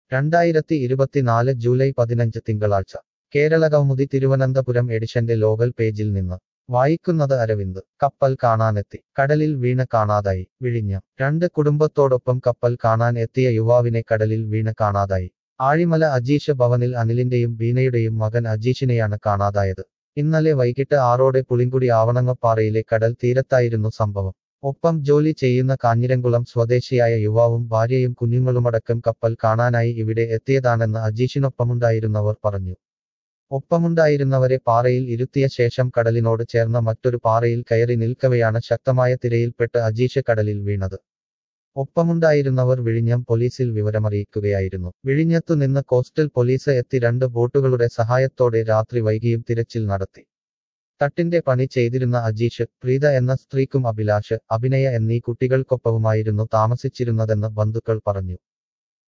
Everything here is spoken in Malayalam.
രണ്ടായിരത്തി ഇരുപത്തിനാല് ജൂലൈ പതിനഞ്ച് തിങ്കളാഴ്ച കേരള കൗമുദി തിരുവനന്തപുരം എഡിഷന്റെ ലോകൽ പേജിൽ നിന്ന് വായിക്കുന്നത് അരവിന്ദ് കപ്പൽ കാണാനെത്തി കടലിൽ വീണ കാണാതായി വിഴിഞ്ഞം രണ്ട് കുടുംബത്തോടൊപ്പം കപ്പൽ കാണാൻ എത്തിയ യുവാവിനെ കടലിൽ വീണ കാണാതായി ആഴിമല അജീഷ് ഭവനിൽ അനിലിന്റെയും ബീനയുടെയും മകൻ അജീഷിനെയാണ് കാണാതായത് ഇന്നലെ വൈകിട്ട് ആറോടെ പുളിങ്കുടി ആവണങ്ങപ്പാറയിലെ കടൽ തീരത്തായിരുന്നു സംഭവം ഒപ്പം ജോലി ചെയ്യുന്ന കാഞ്ഞിരംകുളം സ്വദേശിയായ യുവാവും ഭാര്യയും കുഞ്ഞുങ്ങളുമടക്കം കപ്പൽ കാണാനായി ഇവിടെ എത്തിയതാണെന്ന് അജീഷിനൊപ്പമുണ്ടായിരുന്നവർ പറഞ്ഞു ഒപ്പമുണ്ടായിരുന്നവരെ പാറയിൽ ഇരുത്തിയ ശേഷം കടലിനോട് ചേർന്ന മറ്റൊരു പാറയിൽ കയറി നിൽക്കവെയാണ് ശക്തമായ തിരയിൽപ്പെട്ട് അജീഷ് കടലിൽ വീണത് ഒപ്പമുണ്ടായിരുന്നവർ വിഴിഞ്ഞം പോലീസിൽ വിവരമറിയിക്കുകയായിരുന്നു വിഴിഞ്ഞത്തു നിന്ന് കോസ്റ്റൽ പോലീസ് എത്തി രണ്ട് ബോട്ടുകളുടെ സഹായത്തോടെ രാത്രി വൈകിയും തിരച്ചിൽ നടത്തി തട്ടിന്റെ പണി ചെയ്തിരുന്ന അജീഷ് പ്രീത എന്ന സ്ത്രീക്കും അഭിലാഷ് അഭിനയ എന്നീ കുട്ടികൾക്കൊപ്പവുമായിരുന്നു താമസിച്ചിരുന്നതെന്ന് ബന്ധുക്കൾ പറഞ്ഞു